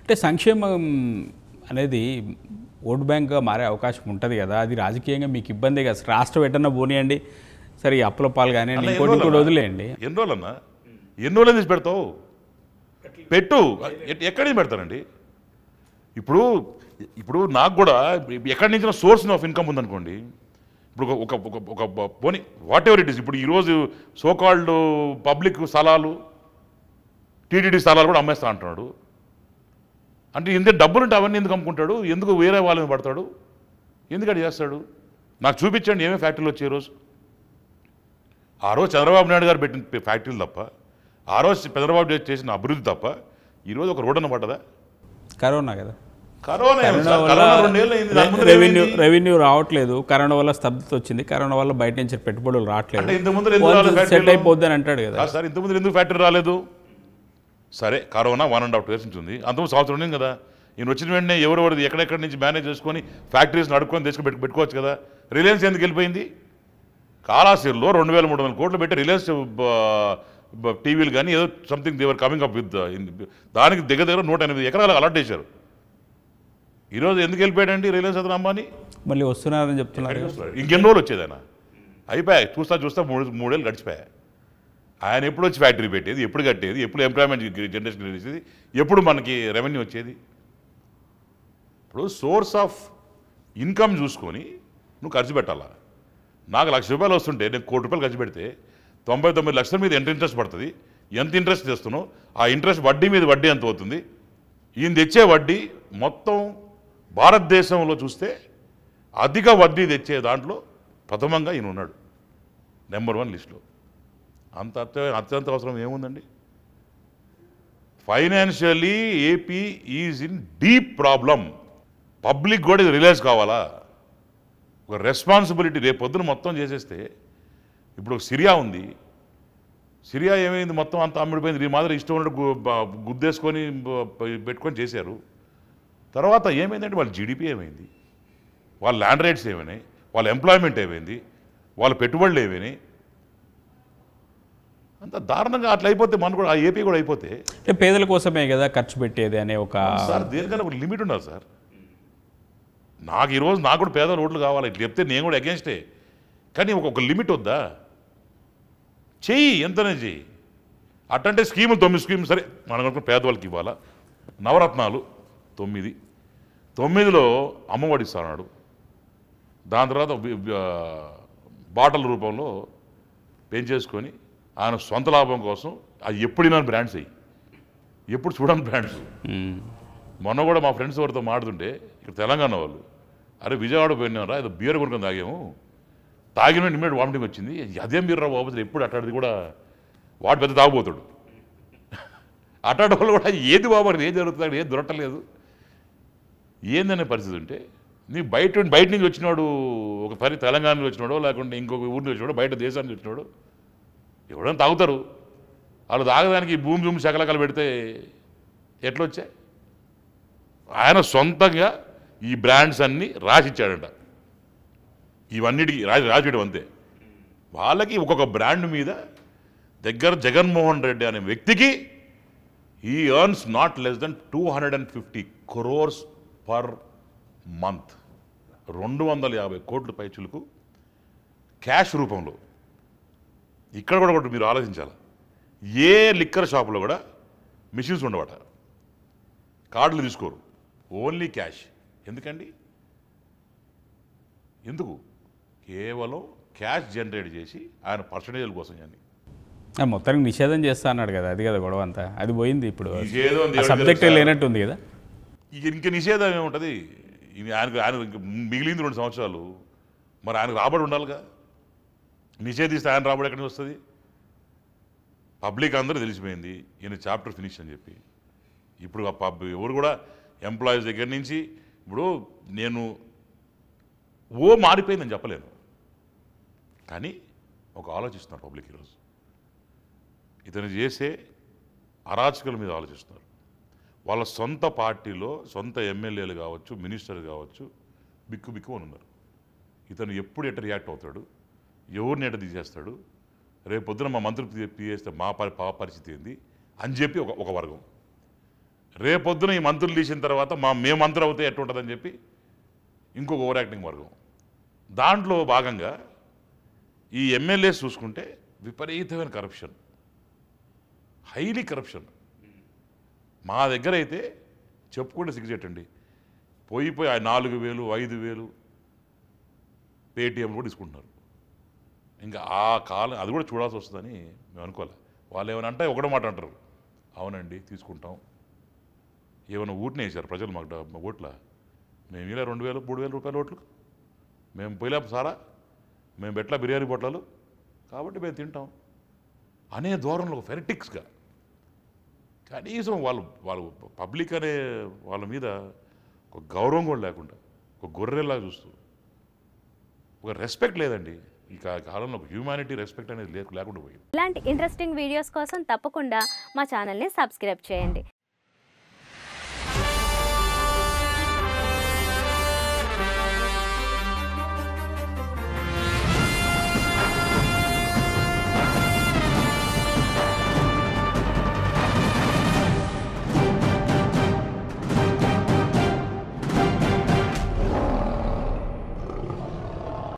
అంటే సంక్షేమం అనేది ఓటు బ్యాంక్గా మారే అవకాశం ఉంటుంది కదా అది రాజకీయంగా మీకు ఇబ్బంది కదా రాష్ట్రం ఎటన్నా పోనీయండి సరే ఈ అప్పుల పాలు కానీ అన్న, ఇంకోటి ఎన్ని ఇంకోటి రోజులన్నా? వదిలేయండి ఎన్ని రోజులన్నా ఎన్ని రోజులు తీసి పెడతావు పెట్టు ఎ- ఎక్కడి నుంచి పెడతారండి ఇప్పుడు ఇప్పుడు నాకు కూడా ఎక్కడి నుంచి సోర్స్ ఆఫ్ ఇన్కమ్ ఉందనుకోండి ఇప్పుడు ఒక ఒక ఒక ఒక పోనీ వాట్ ఎవర్ ఇట్ ఇస్ ఇప్పుడు ఈరోజు సోకాల్డ్ పబ్లిక్ స్థలాలు టీటీడీ స్థలాలు కూడా అమ్మేస్తా అంటున్నాడు అంటే ఎందుకు డబ్బులు ఉంటే అవన్నీ ఎందుకు అమ్ముకుంటాడు ఎందుకు వేరే వాళ్ళ మీద పడతాడు ఎందుకు అది చేస్తాడు నాకు చూపించండి ఏమేమి ఫ్యాక్టరీలు వచ్చాయి ఈ రోజు ఆ రోజు చంద్రబాబు నాయుడు గారు పెట్టిన ఫ్యాక్టరీలు తప్ప ఆ రోజు చంద్రబాబు నాయుడు చేసిన అభివృద్ధి తప్ప ఈరోజు ఒక రోడ్డున పడ్డదా కరోనా కదా కరోనా ఏమి కరోనా సార్? వల్ల కరోనా రెండేళ్ళు అయింది. దాని ముందు రెవెన్యూ ఏమైంది? రెవెన్యూ రావట్లేదు కరోనా వల్ల స్తబ్దత వచ్చింది కరోనా వల్ల బయట నుంచి పెట్టుబడులు రావట్లేదు అంటే ఇంత ముందు ఎందుకు రాలేదు సెట్ ఫ్యాక్టరీలు? అయిపోద్ది అని అంటాడు కదా కాదు సార్ ఇంతకుముందు ఎందుకు ఫ్యాక్టరీ రాలేదు సరే corona one and half years నుంచి ఉంది అంతకుముందు సంవత్సరం ఉంది కదా ఈయన వచ్చిన వెంటనే ఎవరెవరిది ఎక్కడెక్కడి నుంచి మేనేజ్ చేసుకొని ఫ్యాక్టరీస్ నడుపుకొని తెచ్చుకొని పెట్టు పెట్టుకోవచ్చు కదా రిలయన్స్ ఎందుకు వెళ్ళిపోయింది కాలాసీర్లో రెండు వేల మూడు వందల కోట్లు పెట్టి రిలయన్స్ బ- బ- టీవీలు కానీ ఏదో something they are coming up with దానికి దగ్గర దగ్గర నూట ఎనిమిది ఎకరాలు అలాట్ చేశారు ఈరోజు ఎందుకు వెళ్ళిపోయాడండి రిలయన్స్ అతను అమ్మాని మళ్ళీ వస్తున్నారని చెప్తున్నారు కదా. ఇంకెన్ని రోజులు వచ్చేది ఆయన అయిపోయాయి చూస్తా చూస్తా మూడు మూడేళ్ళు గడిచిపోయాయి ఆయన ఎప్పుడు వచ్చి ఫ్యాక్టరీ పెట్టేది ఎప్పుడు కట్టేది ఎప్పుడు ఎంప్లాయ్మెంట్ జనరేషన్ చేసేది ఎప్పుడు మనకి రెవెన్యూ వచ్చేది ఇప్పుడు సోర్స్ ఆఫ్ ఇన్కమ్ చూసుకొని నువ్వు ఖర్చు పెట్టాలా నాకు లక్ష రూపాయలు వస్తుంటే నేను కోటి రూపాయలు ఖర్చు పెడితే తొంభై తొమ్మిది లక్షల మీద ఎంత ఇంట్రెస్ట్ పడుతుంది ఎంత ఇంట్రెస్ట్ చేస్తున్నావు ఆ ఇంట్రెస్ట్ వడ్డీ మీద వడ్డీ ఎంత అవుతుంది ఈయన తెచ్చే వడ్డీ మొత్తం భారతదేశంలో చూస్తే అధిక వడ్డీ తెచ్చే దాంట్లో ప్రథమంగా ఈయన ఉన్నాడు నెంబర్ వన్ లిస్ట్లో అంత అత్య- అత్యంత అవసరం ఏముందండి financially AP is in deep problem public కూడా ఇది రిలైజ్ కావాలా ఒక రెస్పాన్సిబిలిటీ రేపు పొద్దున మొత్తం చేసేస్తే ఇప్పుడు ఒక సిరియా ఉంది సిరియా ఏమైంది మొత్తం అంతా అమ్మిడిపోయింది ఈ మాదిరి ఇష్టం ఉన్నట్టు గు- బ- గుద్దేసుకొని బ- పెట్టుకొని చేశారు తర్వాత ఏమైందంటే వాళ్ళ జీడిపి ఏమైంది వాళ్ళ ల్యాండ్ రేట్స్ ఏమైనాయి వాళ్ళ ఎంప్లాయ్మెంట్ ఏమైంది వాళ్ళ పెట్టుబడులు ఏమైనాయి అంత దారుణంగా అట్లా అయిపోతే మన కూడా ఆ ఏపీ కూడా అయిపోతే అంటే పేదల కోసమే కదా ఖర్చు పెట్టేది అనే ఒక సార్ దేనికైనా ఒక లిమిట్ ఉండాలి సార్ నాకు ఈరోజు నాకు కూడా పేద రోడ్లు కావాలి ఇట్లా చెప్తే నేను కూడా అగేన్స్టే కానీ ఒక ఒక లిమిట్ వద్దా చెయ్యి ఎంతనే చెయ్యి అట్టంటే స్కీములు తొమ్మిది స్కీములు సరే మనం అనుకున్న పేదవాళ్ళకి ఇవ్వాలా నవరత్నాలు తొమ్మిది తొమ్మిదిలో అమ్మఒడి ఇస్తాడు దాని తర్వాత బి- బి- ఆ, బాటల రూపంలో పెంచేసుకొని ఆయన సొంత లాభం కోసం అది ఎప్పుడైనా బ్రాండ్స్ అయ్యి ఎప్పుడు చూడని బ్రాండ్స్ మ్మ్. మొన్న కూడా మా ఫ్రెండ్స్ ఎవరితో మాడుతుంటే ఇక్కడ తెలంగాణ వాళ్ళు అరే విజయవాడ పోయినారా ఏదో బీర్ కొనుక్కొని తాగాము తాగిన ఇమ్మీడియట్ వామిటింగ్ వచ్చింది అదేం బీర్ రా బాబు అసలు ఎప్పుడు అట్టాడిది కూడా వాడు పెద్ద తాగుపోతాడు అట్టాడి వాళ్ళు కూడా ఏది బాబు అక్కడ ఏది జరుగుతుంది ఏది దొరకలేదు ఏందనే పరిస్థితి ఉంటే నీ బయట బయట నుంచి వచ్చినాడు ఒక పరి తెలంగాణ నుంచి వచ్చినాడో లేకుంటే ఇంకొక ఊరి నుంచి వచ్చినాడో బయట దేశానికి వచ్చినాడు ఎవడైనా తాగుతారు వాళ్ళు తాగడానికి భూమి భూమి శకలకలు పెడితే ఎట్లా వచ్చాయి ఆయన సొంతంగా ఈ బ్రాండ్స్ అన్నీ రాసిచ్చాడంట ఇవన్నిటికి రాసి రాసియడం అంతే వాళ్ళకి ఒక్కొక్క బ్రాండ్ మీద దగ్గర జగన్మోహన్ రెడ్డి అనే వ్యక్తికి ఈ earns not less than two hundred and fifty crores per month రెండు వందల యాభై కోట్ల పైచులకు క్యాష్ రూపంలో ఇక్కడ కూడా ఒకటి మీరు ఆలోచించాలి ఏ లిక్కర్ షాపులో కూడా మిషన్స్ ఉండవట కార్డులు తీసుకోరు ఓన్లీ క్యాష్ ఎందుకండి ఎందుకు కేవలం క్యాష్ జనరేట్ చేసి ఆయన పర్సంటేజ్ల కోసం కానీ ఆ, మొత్తానికి నిషేధం చేస్తా అన్నాడు కదా అది కదా గొడవ అంతా అది పోయింది ఇప్పుడు నిషేధం ఆ దేవుడికి సబ్జెక్టే తెలుసా? లేనట్టుంది కదా ఇక ఇంక నిషేధం ఏముంటుంది ఇది ఆయనకు ఆయన ఇంక మిగిలింది రెండు సంవత్సరాలు మరి ఆయనకు రాబడి ఉండాలిగా నిషేధిస్తే ఆయన రాబడి ఎక్కడి నుంచి వస్తుంది పబ్లిక్ అందరూ తెలిసిపోయింది ఈయన చాప్టర్ ఫినిష్ అని చెప్పి ఇప్పుడు ఆ పబ్ ఎవరు కూడా ఎంప్లాయీస్ దగ్గర నుంచి ఇప్పుడు నేను ఓ మారిపోయిందని చెప్పలేను కానీ ఒక ఆలోచిస్తున్నారు పబ్లిక్ ఈరోజు ఇతను చేసే అరాచకుల మీద ఆలోచిస్తున్నారు వాళ్ళ సొంత పార్టీలో సొంత ఎమ్మెల్యేలు కావచ్చు మినిస్టర్ కావచ్చు బిక్కు బిక్కు అని ఉన్నారు ఇతను ఎప్పుడు ఎట్ట రియాక్ట్ అవుతాడు ఎవరిని ఎట్ట తీసేస్తాడు రేపు పొద్దున మా మంత్రి తీసేస్తే మా పరి పా పరిస్థితి ఏంది అని చెప్పి ఒక ఒక వర్గం రేపొద్దున ఈ మంత్రులు తీసిన తర్వాత మా మేము మంత్రులు అవుతే ఎట్టుంటుందని చెప్పి ఇంకొక ఓవర్ యాక్టింగ్ వర్గం దాంట్లో భాగంగా ఈ ఎమ్మెల్యేస్ చూసుకుంటే విపరీతమైన కరప్షన్ హైలీ కరప్షన్ మా దగ్గర అయితే చెప్పుకుంటే సిగ్గుచేటండి పోయి పోయి ఆ నాలుగు వేలు ఐదు వేలు పేటిఎం కూడా తీసుకుంటున్నారు ఇంకా ఆ కాలం అది కూడా చూడాల్సి వస్తుందని మేము అనుకోలే వాళ్ళు ఏమైనా అంటే ఒకటే మాట అంటారు అవునండి తీసుకుంటాం ఏమైనా ఊటిని వేశారు ప్రజలు మాకు డ- ఓట్ల మేము ఇలా రెండు వేలు మూడు వేల రూపాయల ఓట్లు మేము పోయిలా సారా మేము పెట్ల బిర్యానీ పొట్లాలు కాబట్టి మేము తింటాం అనే ధోరణిలో ఫెరటిక్స్గా కనీసం వాళ్ళు వాళ్ళు పబ్లిక్ అనే వాళ్ళ మీద ఒక గౌరవం కూడా లేకుండా ఒక గొర్రెలా చూస్తూ ఒక రెస్పెక్ట్ లేదండి ఈ కా- కాలంలో ఒక హ్యూమానిటీ రెస్పెక్ట్ అనేది లే- లేకుండా పోయింది ఇలాంటి ఇంట్రెస్టింగ్ వీడియోస్ కోసం తప్పకుండా మా ఛానల్ని సబ్స్క్రైబ్ చేయండి